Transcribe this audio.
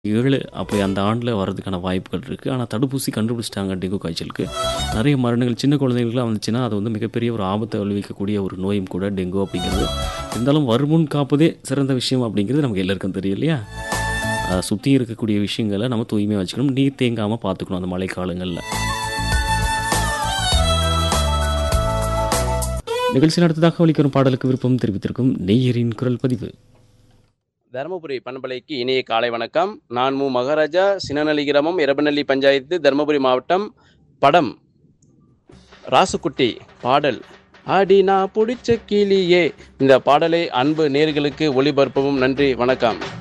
ஏழு அப்படி அந்த ஆண்டில் வர்றதுக்கான வாய்ப்புகள் இருக்குது ஆனால் தடுப்பூசி கண்டுபிடிச்சிட்டாங்க டெங்கு காய்ச்சலுக்கு நிறைய மரணங்கள் சின்ன குழந்தைங்களுக்குலாம் வந்துச்சுன்னா அது வந்து மிகப்பெரிய ஒரு ஆபத்தை விளைவிக்கக்கூடிய ஒரு நோயும் கூட டெங்கு அப்படிங்கிறது இருந்தாலும் வருமுன் காப்பதே சிறந்த விஷயம் அப்படிங்கிறது நமக்கு எல்லாருக்கும் தெரியும் இல்லையா சுற்றி இருக்கக்கூடிய விஷயங்களை நம்ம தூய்மையாக வச்சுக்கணும் நீர் தேங்காமல் பார்த்துக்கணும் அந்த மழைக்காலங்களில் நிகழ்ச்சி நடத்ததாக ஒலிக்கும் பாடலுக்கு விருப்பம் தெரிவித்திருக்கும் நெய்யரின் குரல் பதிவு தருமபுரி பண்பலைக்கு இனிய காலை வணக்கம் நான் மு மகாராஜா சினநல்லி கிராமம் இரபநல்லி பஞ்சாயத்து தருமபுரி மாவட்டம் படம் ராசுக்குட்டி பாடல் ஆடி நான் பிடிச்ச கிளியே இந்த பாடலை அன்பு நேர்களுக்கு ஒளிபரப்பவும் நன்றி வணக்கம்